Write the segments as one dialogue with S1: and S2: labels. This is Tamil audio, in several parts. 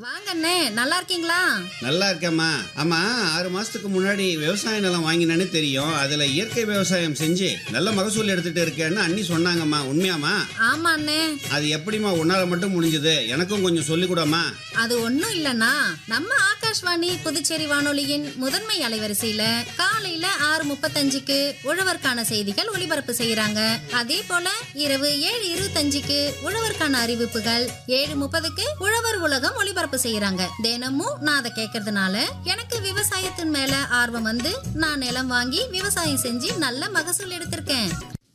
S1: வாங்க அண்ணே நல்லா இருக்கீங்களா
S2: நல்லா இருக்கேம்மா ஆமா ஆறு மாசத்துக்கு முன்னாடி விவசாய நிலம் வாங்கினேன்னு தெரியும் அதுல இயற்கை விவசாயம் செஞ்சு நல்ல மகசூல் எடுத்துட்டு இருக்கேன்னு அண்ணி சொன்னாங்கம்மா உண்மையாம்மா
S1: ஆமா அண்ணே
S2: அது எப்படிம்மா உன்னால மட்டும் முடிஞ்சது எனக்கும் கொஞ்சம் சொல்லிக் கூடம்மா
S1: அது ஒண்ணும் இல்லனா நம்ம ஆகாஷ்வாணி புதுச்சேரி வானொலியின் முதன்மை அலைவரிசையில காலையில ஆறு முப்பத்தஞ்சுக்கு உழவர்க்கான செய்திகள் ஒளிபரப்பு செய்யறாங்க அதே போல இரவு ஏழு இருபத்தஞ்சுக்கு உழவர்க்கான அறிவிப்புகள் ஏழு முப்பதுக்கு உழவர் உலகம் ஒளிபரப்பு செய்யறாங்க தினமும் நான் அதை கேட்கறதுனால எனக்கு விவசாயத்தின் மேல ஆர்வம் வந்து நான் நிலம் வாங்கி விவசாயம் செஞ்சு நல்ல மகசூல் எடுத்திருக்கேன்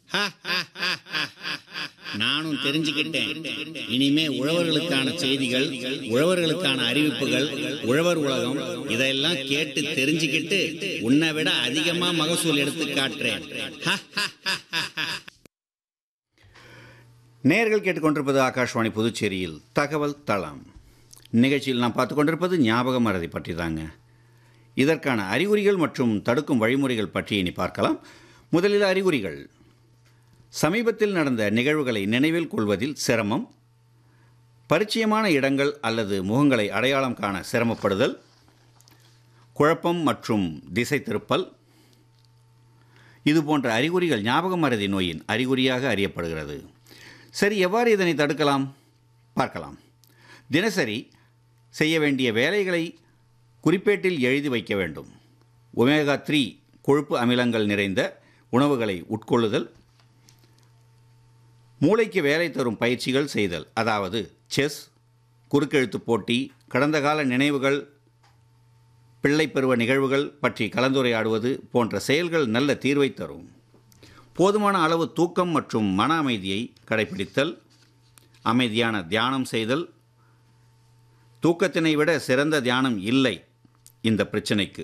S3: நானும் தெரிஞ்சுக்கிட்டேன் இனிமே உழவர்களுக்கான செய்திகள் உழவர்களுக்கான அறிவிப்புகள் உழவர் உலகம் இதெல்லாம் கேட்டு தெரிஞ்சுக்கிட்டு உன்னை விட அதிகமா மகசூல் எடுத்து காட்டுறேன்
S4: நேர்கள் கேட்டுக்கொண்டிருப்பது ஆகாஷ்வாணி புதுச்சேரியில் தகவல் தளம் நிகழ்ச்சியில் நாம் பார்த்து கொண்டிருப்பது ஞாபக மறதி பற்றி தாங்க இதற்கான அறிகுறிகள் மற்றும் தடுக்கும் வழிமுறைகள் பற்றி இனி பார்க்கலாம் முதலில் அறிகுறிகள் சமீபத்தில் நடந்த நிகழ்வுகளை நினைவில் கொள்வதில் சிரமம் பரிச்சயமான இடங்கள் அல்லது முகங்களை அடையாளம் காண சிரமப்படுதல் குழப்பம் மற்றும் திசை திருப்பல் இது போன்ற அறிகுறிகள் ஞாபக மறதி நோயின் அறிகுறியாக அறியப்படுகிறது சரி எவ்வாறு இதனை தடுக்கலாம் பார்க்கலாம் தினசரி செய்ய வேண்டிய வேலைகளை குறிப்பேட்டில் எழுதி வைக்க வேண்டும் ஒமேகா த்ரீ கொழுப்பு அமிலங்கள் நிறைந்த உணவுகளை உட்கொள்ளுதல் மூளைக்கு வேலை தரும் பயிற்சிகள் செய்தல் அதாவது செஸ் குறுக்கெழுத்து போட்டி கடந்த கால நினைவுகள் பிள்ளை பருவ நிகழ்வுகள் பற்றி கலந்துரையாடுவது போன்ற செயல்கள் நல்ல தீர்வை தரும் போதுமான அளவு தூக்கம் மற்றும் மன அமைதியை கடைபிடித்தல் அமைதியான தியானம் செய்தல் தூக்கத்தினை விட சிறந்த தியானம் இல்லை இந்த பிரச்சனைக்கு